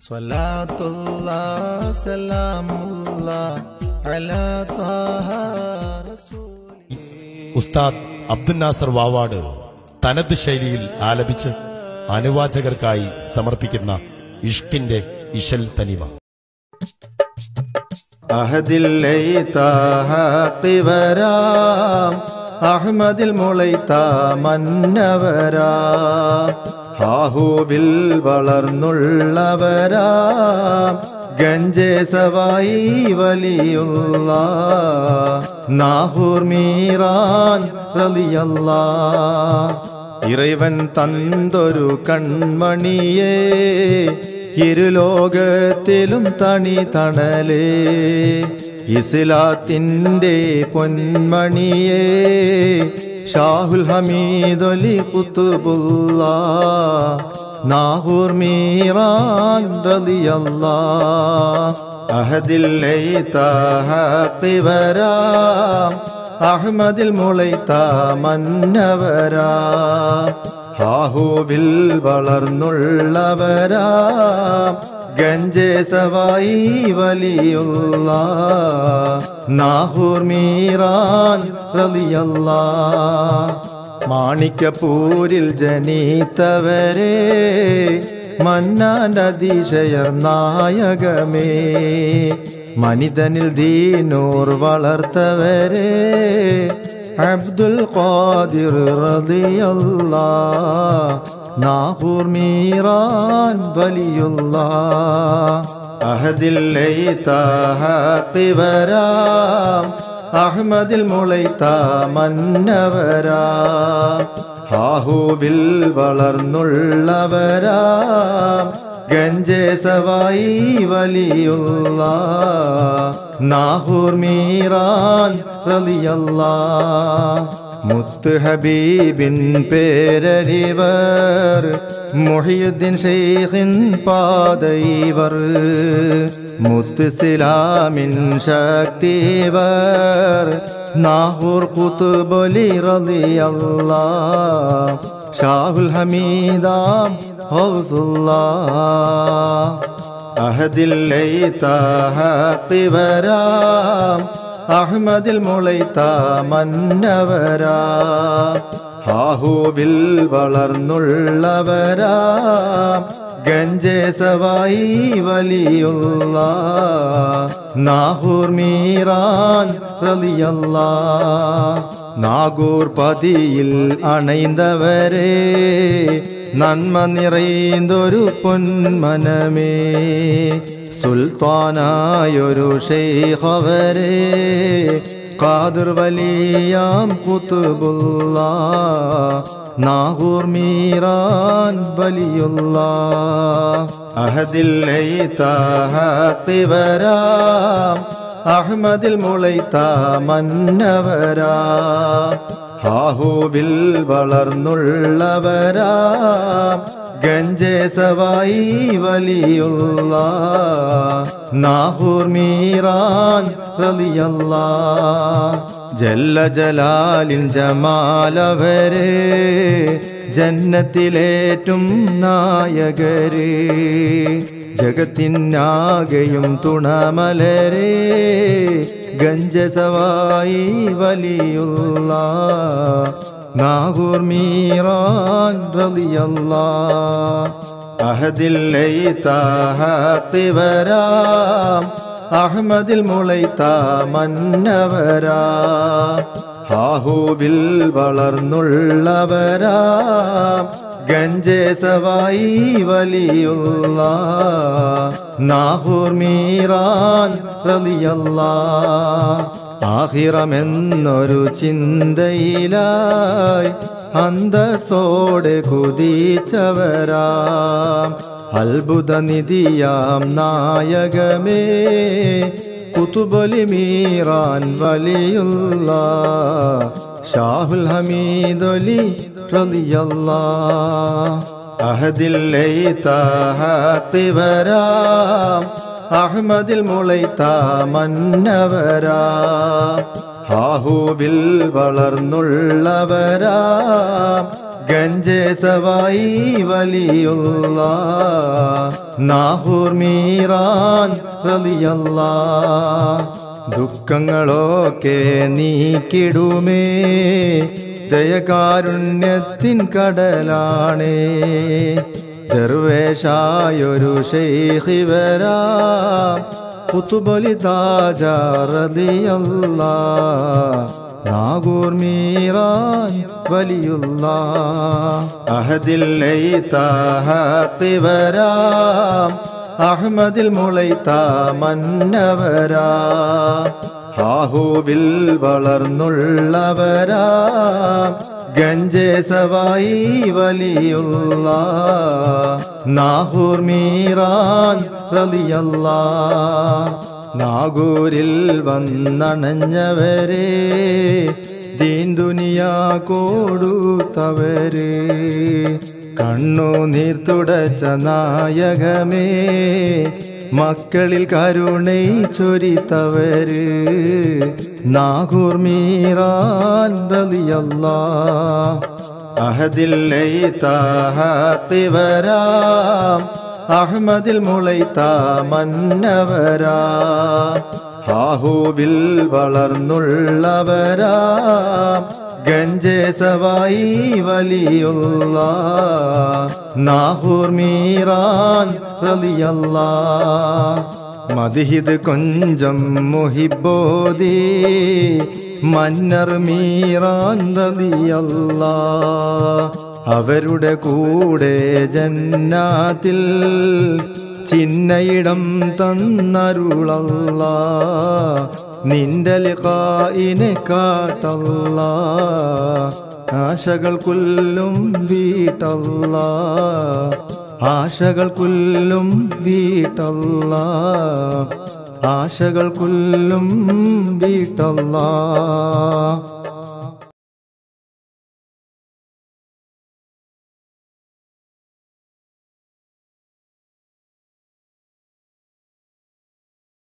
സ്വലാത്തുള്ള സലാമുള്ള അലാ ത്വാഹ റസൂലി ഉസ്താദ് അബ്ദുൽ നാസർ വാവാട് തനത് ശൈലിയിൽ ആലപിച്ച് അനുവാചകർക്കായി സമർപ്പിക്കുന്ന ഇഷ്കിന്റെ ഇശൽ തനിമ അഹദിൽ വരാം അഹമ്മദിൽ മുളൈത്ത മന്നവരാ ഹാഹൂബിൽ വളർന്നുള്ളവരാ ഗഞ്ചേ സവായി വലിയുള്ള നാഹൂർ മീറാൻ റളിയല്ലാ ഇറവൻ തന്തൊരു കൺമണിയേ ഇരുലോകത്തിലും തണി തണലേ ഇസ്ലാത്തിൻ്റെ പൊന്മണിയേ ഷാഹുൽ ഹമീദൊലി കുത്തുബുള്ള നാഹൂർ മീറാൻ റളിയല്ലാ അഹദിൽ വരാം അഹമ്മദിൽ മുളൈത്ത മന്നവരാ ഹാഹൂബിൽ വളർന്നുള്ളവരാ ഗഞ്ചേ സവായി വലിയുള്ള നാഹൂർ മീറാൻ റളിയല്ലാ മാണിക്കപ്പൂരിൽ ജനീത്തവരെ മന്നാന്റെ അതിശയർ നായകമേ മനിതനിൽ ദീനൂർ വളർത്തവരെ അബ്ദുൽ ഖാദിർ റളിയല്ലാ നാഹൂർ മീറാൻ വലിയുള്ള അഹദിൽ വരാം അഹമ്മദിൽ മുളൈത്ത മന്നവരാ ഹാഹൂബിൽ വളർന്നുള്ളവരാ ഗഞ്ചേ സവായി വലിയുള്ള നാഹൂർ മീറാൻ റളിയല്ലാ മുത്ത് ഹബീബിൻ പേരരിവർ മുഹിയുദ്ദീൻ ഷെയ്ഖിൻ പാതൈവർ മുത്ത് സിലാമിൻ ശക്തിവർ നാഹൂർ കുത്തുബൊലി റളിയല്ലാ ഷാഹുൽ ഹമീദാം ഹൗസുല്ലാ അഹദിൽ വരാം അഹമ്മദിൽ മുളൈത്ത മന്നവരാ ഹാഹൂബിൽ വളർന്നുള്ളവരാ ഗഞ്ചേ സവായി വലിയുള്ള നാഹൂർ മീറാൻ റളിയല്ലാ നാഗൂർ പതിയിൽ അണൈന്തവരെ നന്മ നിറൈന്തൊരു പൊന്മനമേ സുൽത്താനായൊരു ഷെയ്ഖവരെ ഖാദിർ വലിയാം കുത്തുബുള്ള നാഹൂർ മീറാൻ വലിയുള്ള അഹദിൽ വരാം അഹമ്മദിൽ മുളൈത്ത മന്നവരാ ഹാഹൂബിൽ വളർന്നുള്ളവരാ ഗഞ്ചേ സവായി വലിയുള്ള നാഹൂർ മീറാൻ റളിയല്ലാ ജല്ല ജലാലിൻ ജമാലവരെ ജന്നത്തിലേറ്റും നായകരെ ജഗത്തിനാകെയും തുണമലരെ ഗഞ്ചസവായി വലിയുള്ള നാഗൂർ മീറാൻ റളിയല്ലാ അഹദിൽ വരാം അഹമ്മദിൽ മുളൈത്ത മന്നവരാ ഹാഹൂബിൽ വളർന്നുള്ളവരാ ഗഞ്ചേ സവായി വലിയുള്ള നാഹൂർ മീറാൻ റളിയല്ലാ ആഹിറമെന്നൊരു ചിന്തയിലായി അന്തസ്സോടെ കുതിച്ചവരാം അത്ഭുത നിധിയാം നായകമേ കുതുബലി മീറാൻ വലിയുള്ള ഷാഹുൽ ഹമീദൊലി റളിയല്ലാ അഹദിൽ വരാം അഹമ്മദിൽ മുളൈത്ത മന്നവരാ ഹാഹൂബിൽ വളർന്നുള്ളവരാ ഗഞ്ചേ സവായി വലിയുള്ള നാഹൂർ മീറാൻ റളിയല്ല ദുഃഖങ്ങളൊക്കെ നീക്കിടുമേ ദയകാരുണ്യത്തിൻ കടലാണേ ദർവേഷായൊരു ഷെയ്ഹിവരാ കുത്തുബലി താജാറതിയല്ല നാഗൂർ മീറാൻ വലിയുള്ള അഹദില്ലൈതാഹത്തിവരാം അഹമ്മദിൽ മുളൈത്ത മന്നവരാ ഹാഹൂവിൽ വളർന്നുള്ളവരാ ഗഞ്ചേ സവായി വലിയുള്ള നാഹൂർ മീറാൻ റളിയല്ല നാഗൂരിൽ വന്നണഞ്ഞവരെ ദീൻ ദുനിയാ കൊടുത്തവര് കണ്ണുനീർ തുടച്ച നായകമേ മക്കളിൽ കരുണை ചൊരിത്തവര് നാഗൂർ മീറാൻ റളിയല്ലാ അഹദില്ലൈതാഹത്തിവരാം അഹമ്മദിൽ മുളൈത്ത മന്നവരാ ഹാഹൂവിൽ വളർന്നുള്ളവരാ ഗഞ്ചേ സവായി വലിയുള്ള നാഹൂർ മീറാൻ റളിയല്ലാ മതിഹിത് കൊഞ്ചം മുഹിബോദി മന്നർ മീറാൻ റളിയല്ലാ അവരുടെ കൂടെ ജന്നാത്തിൽ ചിന്നയിടം തന്നരുളല്ല നിന്റെ ലിഖായിനെ കാട്ടല്ല ആശകൾ കൊല്ലും വീട്ടല്ല ആശകൾ കൊല്ലും വീട്ടല്ല ആശകൾ കൊല്ലും വീട്ടല്ല